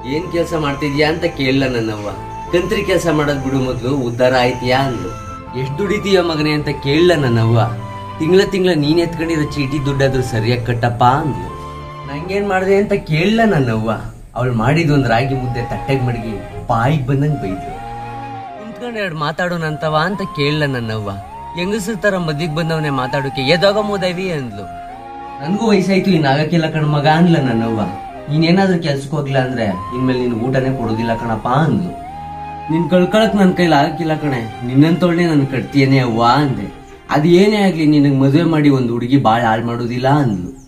ಏನ್ ಕೆಲಸ ಮಾಡ್ತಿದ್ಯಾ ಅಂತ ಕೇಳಲ್ಲ ನನ್ನವ್ವ ಕಂತ್ರಿ ಕೆಲಸ ಮಾಡೋದ್ ಬಿಡು ಮೊದ್ಲು ಉದ್ಧಾರ ಆಯ್ತಿಯಾ ಅಂದ್ಲು ಎಷ್ಟ್ ದುಡಿತೀಯ ಮಗನೆ ಅಂತ ಕೇಳಲ್ಲ ನನ್ನವ್ವ ತಿಂಗಳ ತಿಂಗಳ ನೀನ್ ಎತ್ಕೊಂಡಿರೋ ಚೀಟಿ ದುಡ್ಡಾದ್ರೂ ಸರಿಯಾಗಿ ಕಟ್ಟಪ್ಪ ಅಂದ್ಲು ನಂಗೇನ್ ಮಾಡ್ದೆ ಅಂತ ಕೇಳಲ್ಲ ನನ್ನವ್ವ ಅವಳು ಮಾಡಿದ ಒಂದ್ ರಾಗಿ ಮುದ್ದೆ ತಟ್ಟೆಗ್ ಮಡಗಿ ಬಾಯಿಗೆ ಬಂದಂಗ್ ಬೈದ್ಲು ಕುಂತ್ಕೊಂಡು ಎರಡು ಮಾತಾಡೋಣಂತವ ಅಂತ ಕೇಳಲ್ಲ ನನ್ನವ್ವ ಹೆಂಗಸ್ರ ತರ ಮದ್ವಿಗ್ ಬಂದವನೇ ಮಾತಾಡೋಕೆ ಎದಾಗ ಮೋದವಿ ಅಂದ್ಲು ನನ್ಗೂ ವಯಸ್ಸಾಯ್ತು ಇನ್ ಆಗಕ್ಕಿಲ್ಲ ಕಣ ಮಗ ಅನ್ಲ ನನ್ನವ್ವ ನೀನೇನಾದ್ರೂ ಕೆಲ್ಸಕ್ಕೆ ಹೋಗ್ಲಿಲ್ಲ ಅಂದ್ರೆ ಇನ್ಮೇಲೆ ನಿನ್ ಊಟನೇ ಕೊಡೋದಿಲ್ಲ ಕಣಪ್ಪ ಅಂದ್ಲು ನಿನ್ ಕಳ್ಕೊಳಕ್ ನನ್ ಕೈಲಿ ಆಗಕ್ಕಿಲ್ಲ ಕಣೆ ನಿನ್ನಂತೊಳ್ಳೆ ನನ್ ಕಟ್ತೀಯನೇ ಅವ್ವ ಅಂದೆ ಅದ್ ಏನೇ ಆಗ್ಲಿ ನಿನಗ್ ಮದುವೆ ಮಾಡಿ ಒಂದ್ ಹುಡುಗಿ ಬಾಳ್ ಹಾಳ್ ಮಾಡೋದಿಲ್ಲ ಅಂದ್ಲು